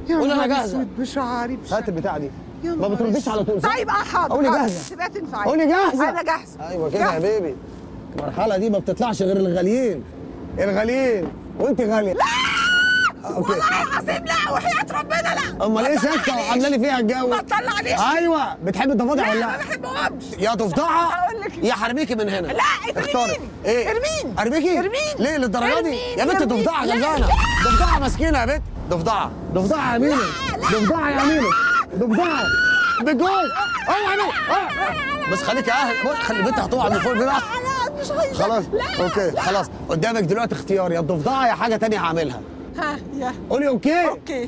يا قول انا نهار جاهزه اسود بشعري هات بشعري البتاعه دي يا ما نهار بترديش اسود. على طول صح؟ طيب اه حاضر قولي حاضر. جاهزة. تبقى تنفعي قولي جاهزه انا جاهزه ايوه كده يا جاهزة. بيبي المرحله دي ما بتطلعش غير الغاليين الغاليين وانت غاليه لا اوكي والله العظيم لا وحياة ربنا لا امال ايه ما ساكته تطلعنيش. وعامله لي فيها الجو ما تطلعنيش ايوه بتحبي الضفادع لا ولا ما لا بحبهمش يا ضفدعه هقول لك. يا حرميكي من هنا لا اختاري ارميني ايه ارميني ارميكي ارميني ليه للدرجه دي ارميني، يا بنت ارميني. ضفدعه لا، غلبانه لا. ضفدعه مسكينه يا بنت ضفدعه ضفدعه يا مينو ضفدعه يا مينو ضفدعه بالجول اوعى يا مينو بس خليك اهل بص، خلي البنت هتقع من فوق بقى لا لا مش عايزه خلاص لا اوكي لا. خلاص قدامك دلوقتي اختيار يا الضفدعه يا حاجه تانية هعملها ها يا قولي اوكي اوكي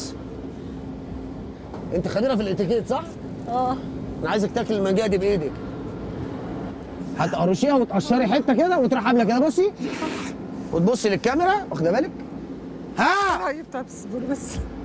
انت خبيره في الاتيكيت صح؟ اه انا عايزك تاكل المانجا دي بايدك هتقرشيها وتقشري حته كده وتروح عامله كده بصي وتبصي للكاميرا واخده بالك ها طيب طب اصبر بس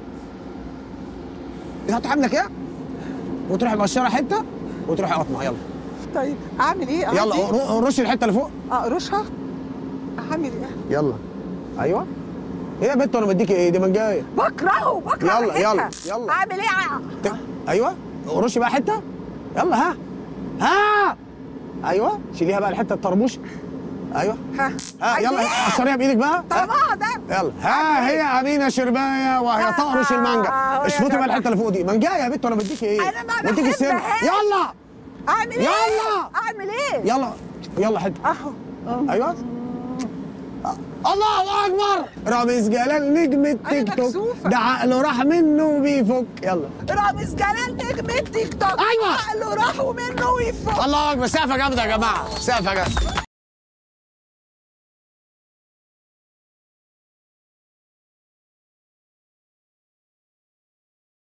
هتروح عامله كده وتروحي مقشره حته وتروحي قطمه يلا طيب اعمل ايه يلا أعمل إيه؟ ر- رشي الحته اللي فوق اقرشها اعمل ايه يلا ايوه ايه يا بنت وانا بديكي ايه دي منجايه بكرهه بكره يلا، ريحتها. يلا، يلا. اعمل ايه ت- ايوه رشي بقى حته يلا ها ها ايوه شيليها بقى الحته الطربوش ايوه ها ها عايز يلا إيه؟ قشريها بايدك بقى ها. طبعا ده يلا ها هي امينه شربايه وهي آه، تقرش آه، المانجا آه، اشفطي يا بقى جماعة. الحته اللي فوق دي منجايه يا بنت وانا بديكي ايه أنا ما بديكي السم بحبهاش. يلا اعمل ايه يلا. اعمل ايه يلا يلا حته اهو أهو. ايوه الله اكبر رامز جلال نجم أنا التيك توك مكسوفة. ده عقله راح منه بيفك يلا رامز جلال نجم التيك توك أيوة. عقله راح ومنه ويفوق الله اكبر سقفه جامده يا جماعه سقفه جامده